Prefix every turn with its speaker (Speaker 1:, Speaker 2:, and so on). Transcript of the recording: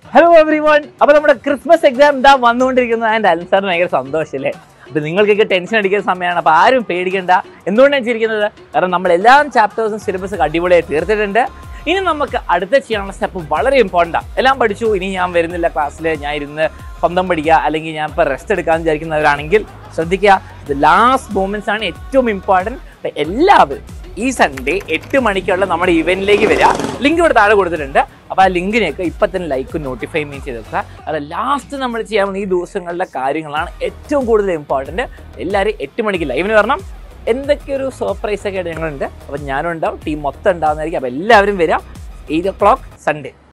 Speaker 1: hello every one അപ്പൊ നമ്മുടെ Christmas exam ഇതാ വന്നുകൊണ്ടിരിക്കുന്നത് ആൻഡ് അൻസാറിന് ഭയങ്കര സന്തോഷമല്ലേ അപ്പൊ നിങ്ങൾക്കൊക്കെ ടെൻഷൻ അടിക്കുന്ന സമയമാണ് അപ്പൊ ആരും പേടിക്കണ്ട എന്തുകൊണ്ടാണ് ചിരിക്കുന്നത് കാരണം നമ്മൾ എല്ലാ ചാപ്റ്റേഴ്സും സിലബസ് അടിപൊളിയായി തീർത്തിട്ടുണ്ട് ഇനി നമുക്ക് അടുത്ത ചെയ്യാനുള്ള സ്റ്റെപ്പ് വളരെ ഇമ്പോർട്ടൻ്റ് എല്ലാം പഠിച്ചു ഇനി ഞാൻ വരുന്നില്ല ക്ലാസ്സിൽ ഞാൻ ഇരുന്ന് സ്വന്തം പഠിക്കുക അല്ലെങ്കിൽ ഞാൻ ഇപ്പോൾ റെസ്റ്റ് എടുക്കാമെന്ന് വിചാരിക്കുന്നവരാണെങ്കിൽ ശ്രദ്ധിക്കുക ഇത് ലാസ്റ്റ് മൂമെന്റ്സ് ആണ് ഏറ്റവും ഇമ്പോർട്ടൻറ്റ് എല്ലാവരും ഈ സൺഡേ എട്ട് മണിക്കുള്ള നമ്മുടെ ഇവന്റിലേക്ക് വരിക ലിങ്ക് ഇവിടെ താഴെ കൊടുത്തിട്ടുണ്ട് അപ്പോൾ ആ ലിങ്കിനെയൊക്കെ ഇപ്പം തന്നെ ലൈക്കും നോട്ടിഫൈ മീൻ ചെയ്ത് വെക്കുക അത് ലാസ്റ്റ് നമ്മൾ ചെയ്യാൻ പോകുന്ന ഈ ദിവസങ്ങളിലെ കാര്യങ്ങളാണ് ഏറ്റവും കൂടുതൽ ഇമ്പോർട്ടൻറ്റ് എല്ലാവരും എട്ട് മണിക്ക് ലൈവിന് വരണം എന്തൊക്കെ ഒരു സർപ്രൈസ് ഒക്കെ ആയിട്ട് ഞങ്ങളുണ്ട് അപ്പം ഞാനും ഉണ്ടാവും ടീം മൊത്തം ഉണ്ടാവുന്നതായിരിക്കും അപ്പോൾ എല്ലാവരും വരിക എയ്റ്റ് ഒ ക്ലോക്ക് സൺഡേ